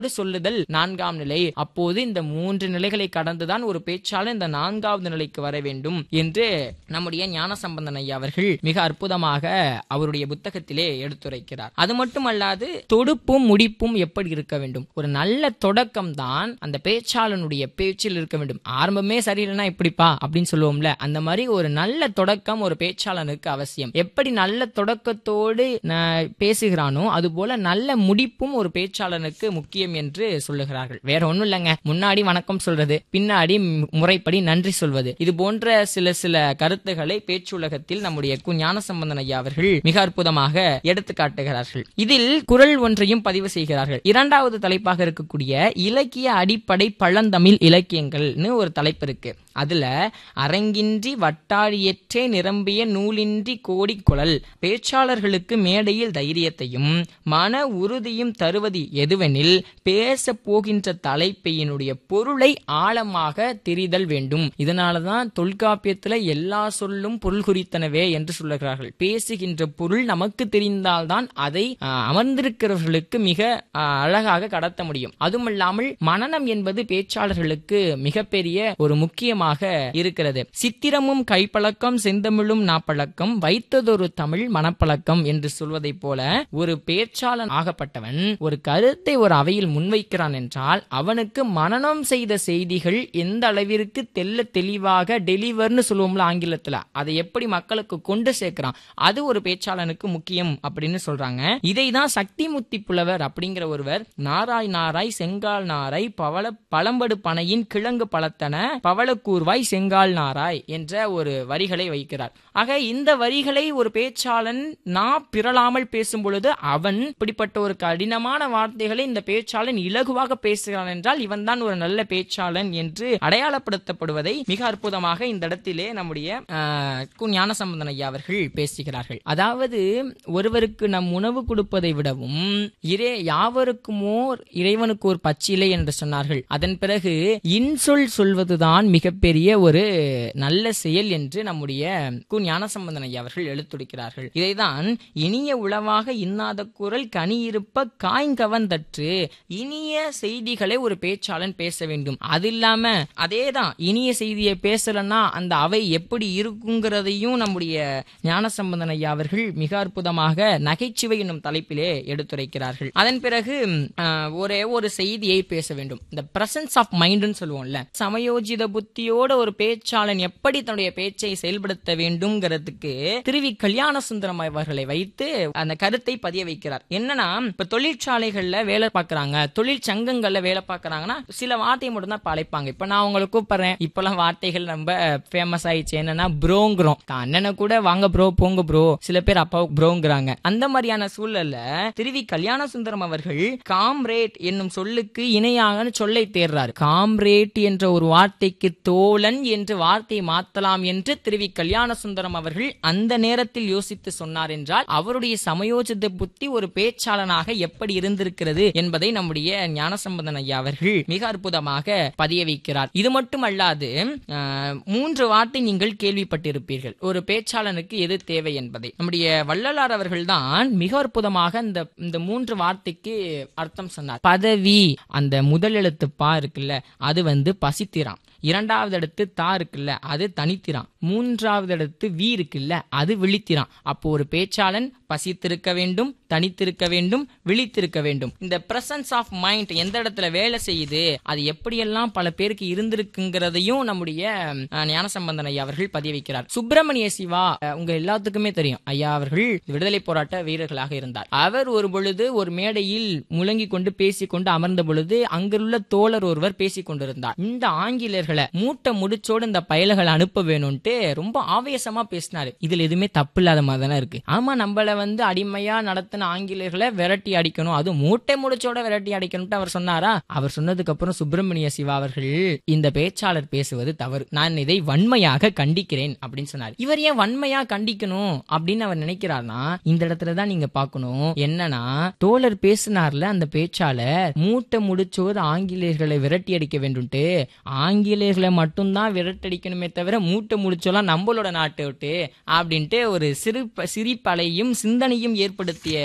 சொல்லுதல் நான்காம் நிலை அப்போது இந்த மூன்று நிலைகளை கடந்துதான் ஒரு பேச்சாளர் இந்த நான்காவது நிலைக்கு வர வேண்டும் என்று நம்முடைய ஞான சம்பந்தன் ஐயா அவர்கள் மிக அற்புதமாக அவருடைய புத்தகத்திலே எடுத்துரைக்கிறார் அது மட்டுமல்லாது தொடுப்பும் முடிப்பும் எப்படி இருக்க வேண்டும் ஒரு நல்ல தொடக்கம் தான் அந்த பேச்சாளனுடைய பேச்சில் இருக்க வேண்டும் ஆரம்பமே சரியில்லைன்னா எப்படிப்பா அப்படின்னு சொல்லுவோம்ல அந்த மாதிரி ஒரு நல்ல தொடக்கம் ஒரு பேச்சாளனுக்கு அவசியம் எப்படி நல்ல தொடக்கத்தோடு ந- பேசுகிறானோ அது போல நல்ல முடிப்பும் ஒரு பேச்சாளனுக்கு முக்கியம் என்று சொல்லுகிறார்கள் வேற ஒண்ணும் இல்லைங்க முன்னாடி வணக்கம் சொல்றது பின்னாடி ம்- முறைப்படி நன்றி சொல்வது இது போன்ற சில சில கருத்துக்களை பேச்சுலகத்தில் நம்முடைய கு ஞானசம்பந்தன் ஐயா அவர்கள் மிக அற்புதமாக எடுத்து காட்டுகிறார்கள் இதில் குரல் ஒன்றையும் பதிவு செய்கிறார்கள் இரண்டாவது தலைப்பாக இருக்கக்கூடிய இலக்கிய அடிப்படை பழந்தமிழ் இலக்கியங்கள்னு ஒரு தலைப்பு இருக்கு அதுல அரங்கின்றி வட்டாழியற்றே நிரம்பிய நூலின்றி கோடி குழல் பேச்சாளர்களுக்கு மேடையில் தைரியத்தையும் மன உறுதியும் தருவது எதுவெனில் பேச போகின்ற தலைப்பையினுடைய பொருளை ஆழமாக தெரிதல் வேண்டும் இதனாலதான் தொல்காப்பியத்துல எல்லா சொல்லும் பொருள் குறித்தனவே என்று சொல்லுகிறார்கள் பேசுகின்ற பொருள் நமக்கு தெரிந்தால்தான் அதை ஆ, அமர்ந்திருக்கிறவர்களுக்கு மிக ஆ, அழகாக கடத்த முடியும் அதுமல்லாமல் மனனம் என்பது பேச்சாளர்களுக்கு மிகப்பெரிய ஒரு முக்கியமாக இருக்கிறது சித்திரமும் கைப்பழக்கம் செந்தமிழும் நாப்பழக்கம் வைத்ததொரு தமிழ் மனப்பழக்கம் என்று சொல்வதைப் போல ஒரு பேச்சாளன் ஆகப்பட்டவன் ஒரு கருத்தை ஒரு அவையில் முன்வைக்கிறான் என்றால் அவனுக்கு மனனம் செய்த செய்திகள் எந்த அளவிற்கு தெல்ல தெளிவாக டெலிவர்னு சொல்லுவோம்ல ஆங்கிலத்துல அதை எப்படி மக்களுக்கு கொண்டு சேர்க்கிறான் அது ஒரு பேச்சாளனுக்கு முக்கியம் அப்படின்னு சொல்றாங்க இதை தான் சக்திமுத்தி புலவர் அப்படிங்கிற ஒருவர் நாராய் நாராய் செங்கால் நாராய் பவள பழம்படு பனையின் கிழங்கு பழத்தன பவளக்கூர்வாய் செங்கால் நாராய் என்ற ஒரு வரிகளை வைக்கிறார் ஆக இந்த வரிகளை ஒரு பேச்சாளன் நான் பிறளாமல் பேசும் பொழுது அவன் இப்படிப்பட்ட ஒரு கடினமான வார்த்தைகளை இந்த பேச்சாளன் இலகுவாக பேசுகிறான் என்றால் இவன் தான் ஒரு நல்ல பேச்சாளன் என்று அடையாளப்படுத்தப்படுவதை மிக அற்புதமாக இந்த இடத்திலே நம்முடைய ஆஹ், கு ஞானசம்பந்தன் ஐயா அவர்கள் பேசுகிறார்கள் அதாவது ஒருவருக்கு நம் உணவு கொடுப்பதை விடவும் இரே யாவருக்குமோ இறைவனுக்கு ஒரு பச்சிலை என்று சொன்னார்கள் அதன் பிறகு இன்சொல் சொல்வதுதான் மிகப்பெரிய ஒரு நல்ல செயல் என்று நம்முடைய கு ஞானசம்பந்தன் ஐயா அவர்கள் எழுத்துடிக்கிறார்கள் இதைதான் இனிய உளவாக இன்னாத குரல் கனி இருப்ப காய்கவந்தற்று இனிய செய்திகளை ஒரு பேச்சாளன் பேச வேண்டும் அது இல்லாம அதேதான் இனிய செய்தியை பேசலன்னா அந்த அவை எப்படி இருக்குங்கிறதையும் நம்முடைய ஞானசம்பந்தன் ஐயா அவர்கள் மிக அற்புதமாக நகைச்சுவை என்னும் தலைப்பிலே எடுத்துரைக்கிறார்கள் அதன் பிறகு ஆஹ், ஒரே ஒரு செய்தியை பேச வேண்டும் இந்த பிரசன்ஸ் ஆஃப் மைண்ட்னு சொல்லுவோம்ல சமயோஜித புத்தியோட ஒரு பேச்சாளன் எப்படி தன்னுடைய பேச்சை செயல்படுத்த வேண்டும்ங்கிறதுக்கு திருவி கல்யாண சுந்தரம் அவர்களை வைத்து அந்த கருத்தை பதிய வைக்கிறார் என்னன்னா இப்ப தொழிற்சாலைகள்ல வேலை பார்க்கறாங்க தொழிற்சங்கங்கள்ல வேலை பார்க்கறாங்கன்னா சில வார்த்தையை மட்டும் தான் அழைப்பாங்க இப்ப நான் உங்களை கூப்பிடுறேன் இப்பெல்லாம் வார்த்தைகள் ரொம்ப ஃபேமஸ் ஆயிடுச்சு என்னன்னா ப்ரோங்கிறோம் தான் அண்ணனை கூட வாங்க ப்ரோ போங்க ப்ரோ சில பேர் அப்பா ப்ரோங்கிறாங்க அந்த மாதிரியான சூழல்ல திருவி கல்யாண சுந்தரம் அவர்கள் காம்ரேட் என்னும் சொல்லுக்கு இணையாக சொல்லை தேர்றாரு காம்ரேட் என்ற ஒரு வார்த்தைக்கு தோழன் என்று வார்த்தையை மாத்தலாம் என்று திருவி கல்யாண சுந்தரம் அவர்கள் அந்த நேரத்தில் யோசித்து சொன்னார் என்றால் அவருடைய சமயோஜித புத்தி ஒரு பேச்சாளனாக எப்படி இருந்திருக்கிறது என்பதை நம்முடைய ஞானசம்பந்தன் ஐயா அவர்கள் மிக அற்புதமாக பதிய வைக்கிறார் இது மட்டும் அல்லாது ஆஹ், மூன்று வார்த்தை நீங்கள் கேள்விப்பட்டிருப்பீர்கள் ஒரு பேச்சாளனுக்கு எது தேவை என்பதை நம்முடைய வள்ளலார் அவர்கள்தான் மிக அற்புதமாக இந்த இந்த மூன்று வார்த்தைக்கு அர்த்தம் சொன்னார் பதவி அந்த முதல் எழுத்து பா இருக்குல்ல அது வந்து பசித்திரான் இரண்டாவது இடத்து தா இருக்குல்ல அது தனித்திரான் மூன்றாவது இடத்து வீ இருக்குல்ல அது விழித்திரான் அப்போ ஒரு பேச்சாளன் பசித்திருக்க வேண்டும் தனித்திருக்க வேண்டும் விழித்திருக்க வேண்டும் இந்த பிரசன்ஸ் ஆஃப் மைண்ட் எந்த இடத்துல வேலை செய்யுது அது எப்படியெல்லாம் பல பேருக்கு இருந்திருக்குங்கிறதையும் நம்முடைய அஹ், ஞானசம்பந்தன் ஐயா அவர்கள் பதிய வைக்கிறார் சுப்பிரமணிய சிவா அஹ், உங்க எல்லாத்துக்குமே தெரியும் ஐயா அவர்கள் விடுதலை போராட்ட வீரர்களாக இருந்தார் அவர் ஒரு பொழுது ஒரு மேடையில் முழங்கிக் கொண்டு பேசிக் கொண்டு அமர்ந்த பொழுது அங்குள்ள தோழர் ஒருவர் பேசிக் கொண்டிருந்தார் இந்த ஆங்கிலேயர்களை மூட்டை முடிச்சோடு இந்த பயல்களை அனுப்ப வேணும்ட்டு ரொம்ப ஆவேசமா பேசினாரு இதுல எதுவுமே தப்பு இல்லாத மாதிரி தானே இருக்கு ஆமா நம்மள வந்து அடிமையா நடத்தின ஆங்கிலேயர்களை விரட்டி அடிக்கணும் அது மூட்டை முடிச்சோட விரட்டி அடிக்கணும்ட்டு அவர் சொன்னாரா அவர் சொன்னதுக்கு அப்புறம் சுப்பிரமணிய சிவா அவர்கள் இந்த பேச்சாளர் பேசுவது தவறு நான் இதை வன்மையாக கண்டிக்கிறேன் அப்படின்னு சொன்னார் இவர் ஏன் வன்மையா கண்டிக்கணும் அப்படின்னு அவர் நினைக்கிறார்னா இந்த இடத்துல தான் நீங்க பார்க்கணும் என்னன்னா தோழர் பேசினார்ல அந்த பேச்சாளர் மூட்டை முடிச்சோர் ஆங்கிலேயர்களை விரட்டி அடிக்க வேண்டும்ட்டு ஆங்கிலேயர்களை மட்டும்தான் விரட்டடிக்கணுமே தவிர மூட்டை முடிச்சோலாம் நம்மளோட நாட்டை விட்டு அப்படின்ட்டு ஒரு சிறு சிரிப்பலையும் சிந்தனையும் ஏற்படுத்திய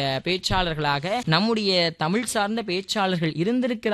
பேச்சாளர்களாக நம்முடைய தமிழ் சார்ந்த பேச்சாளர்கள் இருந்திருக்கிற